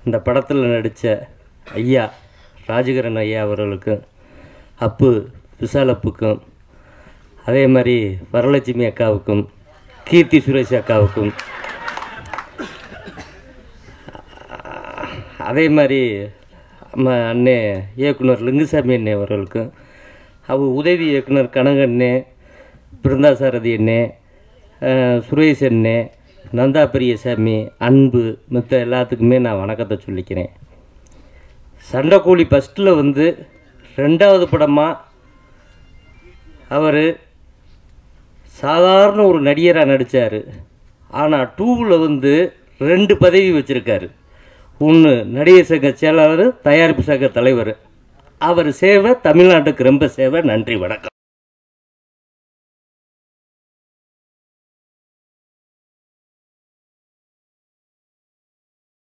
இந்த படத்தில் நடித்த ஐயா ராஜகரன் ஐயா அவர்களுக்கும் அப்பு விசாலப்புக்கும் அதே மாதிரி வரலட்சுமி அக்காவுக்கும் கீர்த்தி சுரேஷ் அக்காவுக்கும் அதே மாதிரி நம்ம அண்ணே இயக்குனர் லிங்குசாமி அண்ணே அவர்களுக்கும் அவர் உதவி இயக்குனர் கனகண்ணே பிருந்தாசாரதி அண்ணே அஹ், சுரேஷ் அண்ணே நந்தா பெரியசாமி அன்பு மற்ற எல்லாத்துக்குமே நான் வணக்கத்தை சொல்லிக்கிறேன் சண்டைக்கோழி ஃபஸ்ட்டில் வந்து ரெண்டாவது படமாக அவர் சாதாரண ஒரு நடிகராக நடித்தார் ஆனால் டூவில் வந்து ரெண்டு பதவி வச்சுருக்காரு ஒன்று நடிகர் சங்க செயலாளர் தயாரிப்பு சங்க தலைவர் அவர் சேவை தமிழ்நாட்டுக்கு ரொம்ப சேவை நன்றி வணக்கம்